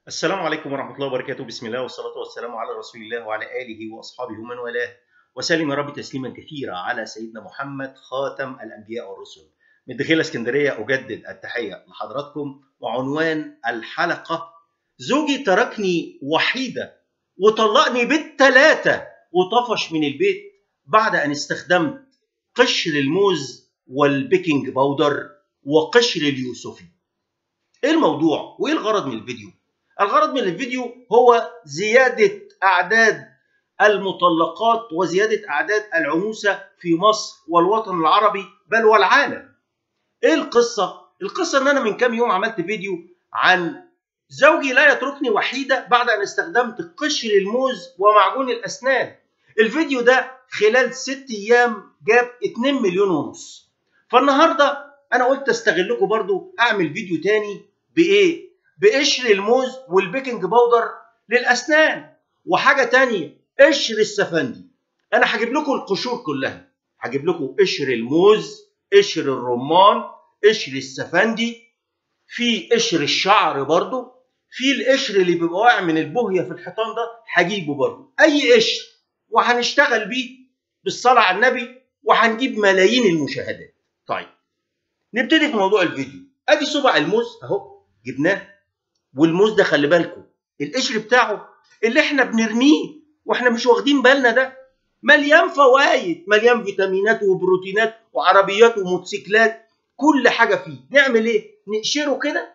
السلام عليكم ورحمة الله وبركاته بسم الله والصلاة والسلام على رسول الله وعلى آله وأصحابه ومن والاه وسلم يا رب تسليما كثيرا على سيدنا محمد خاتم الأنبياء والرسل من داخل اسكندرية أجدد التحية لحضراتكم وعنوان الحلقة زوجي تركني وحيدة وطلقني بالثلاثة وطفش من البيت بعد أن استخدمت قشر الموز والبيكنج باودر وقشر اليوسفي ايه الموضوع وايه الغرض من الفيديو الغرض من الفيديو هو زيادة أعداد المطلقات وزيادة أعداد العنوسة في مصر والوطن العربي بل والعالم. إيه القصة؟ القصة إن أنا من كام يوم عملت فيديو عن زوجي لا يتركني وحيدة بعد أن استخدمت قشر الموز ومعجون الأسنان. الفيديو ده خلال ست أيام جاب 2 مليون ونص. فالنهاردة أنا قلت أستغلكم برضو أعمل فيديو تاني بإيه؟ بقشر الموز والبيكنج باودر للاسنان وحاجه تانية قشر السفندي انا هجيب لكم القشور كلها هجيب لكم قشر الموز قشر الرمان قشر السفندي في قشر الشعر برضو في القشر اللي بيبقى واقع من البهيه في الحيطان ده هجيبه برضو اي قشر وهنشتغل بيه بالصلاه على النبي وهنجيب ملايين المشاهدات طيب نبتدي في موضوع الفيديو ادي صبع الموز اهو جبناه والموز ده خلي بالكم القشر بتاعه اللي احنا بنرميه واحنا مش واخدين بالنا ده مليان فوائد مليان فيتامينات وبروتينات وعربيات وموتوسيكلات كل حاجه فيه نعمل ايه نقشره كده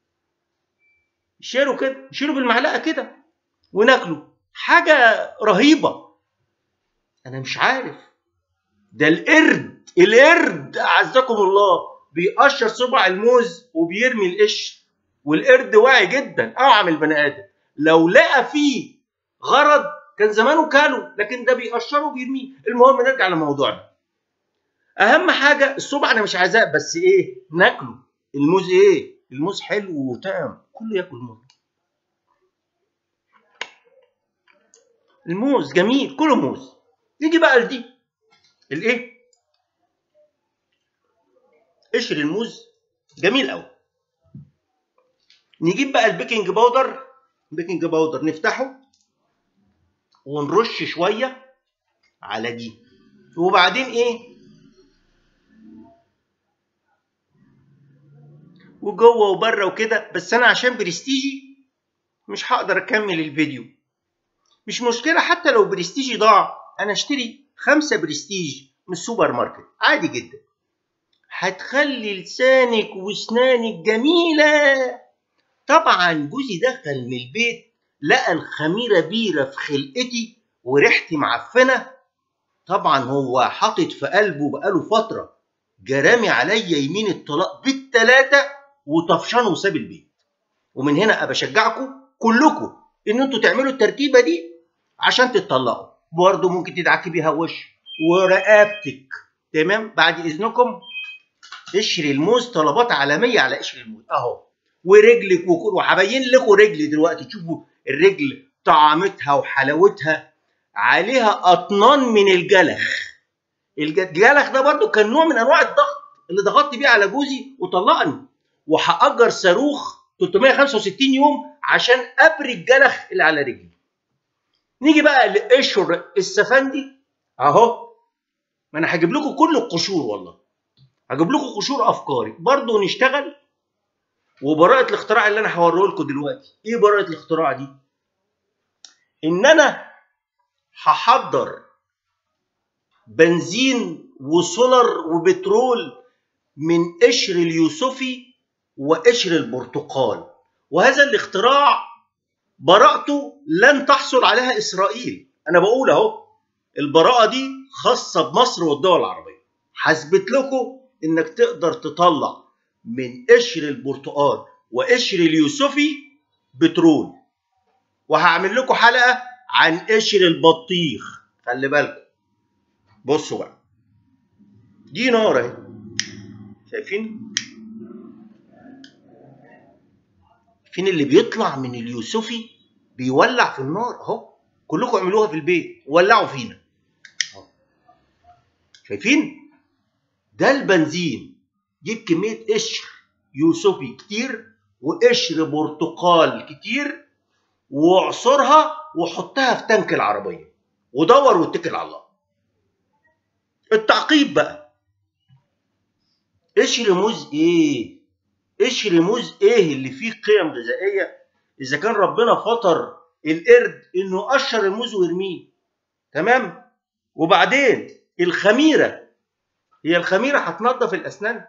نقشره كده نشيله بالمعلقه كده وناكله حاجه رهيبه انا مش عارف ده القرد القرد اعزكم الله بيقشر صبع الموز وبيرمي القشر والقرد واعي جدا اوعى من البني ادم لو لقى فيه غرض كان زمانه كاله لكن ده بيقشره وبيرميه المهم نرجع لموضوعنا اهم حاجه الصبع انا مش عايزاه بس ايه ناكله الموز ايه الموز حلو وطعم كله ياكل موز الموز جميل كله موز نيجي بقى لدي الايه قشر الموز جميل قوي نجيب بقى البيكنج باودر البيكنج باودر نفتحه ونرش شويه على دي وبعدين ايه وجوه وبره وكده بس انا عشان برستيجي مش هقدر اكمل الفيديو مش مشكله حتى لو برستيجي ضاع انا اشتري خمسة برستيج من السوبر ماركت عادي جدا هتخلي لسانك واسنانك جميله طبعا جوزي دخل من البيت لقى الخميرة بيرة في خلقتي وريحتي معفنة طبعا هو حاطط في قلبه بقاله فترة جرامي عليا يمين الطلاق بالتلاتة وطفشان وساب البيت ومن هنا أبشجعكم كلكم إن انتوا تعملوا التركيبة دي عشان تتطلقوا برضه ممكن تدعكي بيها وش ورقبتك تمام بعد إذنكم قشر الموز طلبات عالمية على قشر الموز أهو ورجلك وكل وهبين لكم رجلي دلوقتي تشوفوا الرجل طعامتها وحلاوتها عليها اطنان من الجلخ الجلخ ده برضو كان نوع من انواع الضغط اللي ضغطت بيه على جوزي وطلقني وهاجر صاروخ 365 يوم عشان ابري الجلخ اللي على رجلي نيجي بقى لقشر السفندي اهو ما انا هجيب لكم كل القشور والله هجيب لكم قشور افكاري برضو نشتغل وبراءة الاختراع اللي انا هوريه لكم دلوقتي ايه براءة الاختراع دي ان انا هحضر بنزين وسولر وبترول من قشر اليوسفي وقشر البرتقال وهذا الاختراع براءته لن تحصل عليها اسرائيل انا بقول اهو البراءة دي خاصة بمصر والدول العربية هثبت لكم انك تقدر تطلع من قشر البرتقال وقشر اليوسفي بترول وهعمل لكم حلقه عن قشر البطيخ خلي بالكم بصوا بقى دي نار اهي شايفين شايفين اللي بيطلع من اليوسفي بيولع في النار اهو كلكم اعملوها في البيت ولعوا فينا اهو شايفين ده البنزين جيب كميه قشر يوسفي كتير وقشر برتقال كتير واعصرها وحطها في تانك العربيه ودور واتكل على الله التعقيب بقى قشر موز ايه قشر موز ايه اللي فيه قيم غذائيه اذا كان ربنا فطر القرد انه قشر الموز ويرميه تمام وبعدين الخميره هي الخميره هتنظف الاسنان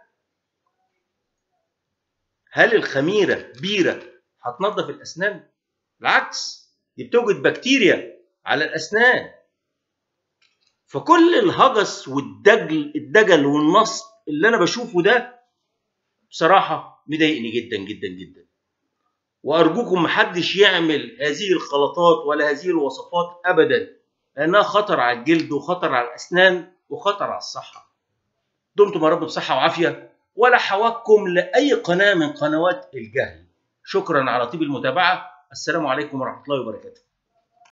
هل الخميره بيره هتنظف الاسنان بالعكس دي بتوجد بكتيريا على الاسنان فكل الهجس والدجل الدجل والنصب اللي انا بشوفه ده بصراحه مضايقني جدا جدا جدا وارجوكم محدش يعمل هذه الخلطات ولا هذه الوصفات ابدا لانها خطر على الجلد وخطر على الاسنان وخطر على الصحه دمتم يا رب بصحه وعافيه ولا حواكم لاي قناه من قنوات الجهل شكرا على طيب المتابعه السلام عليكم ورحمه الله وبركاته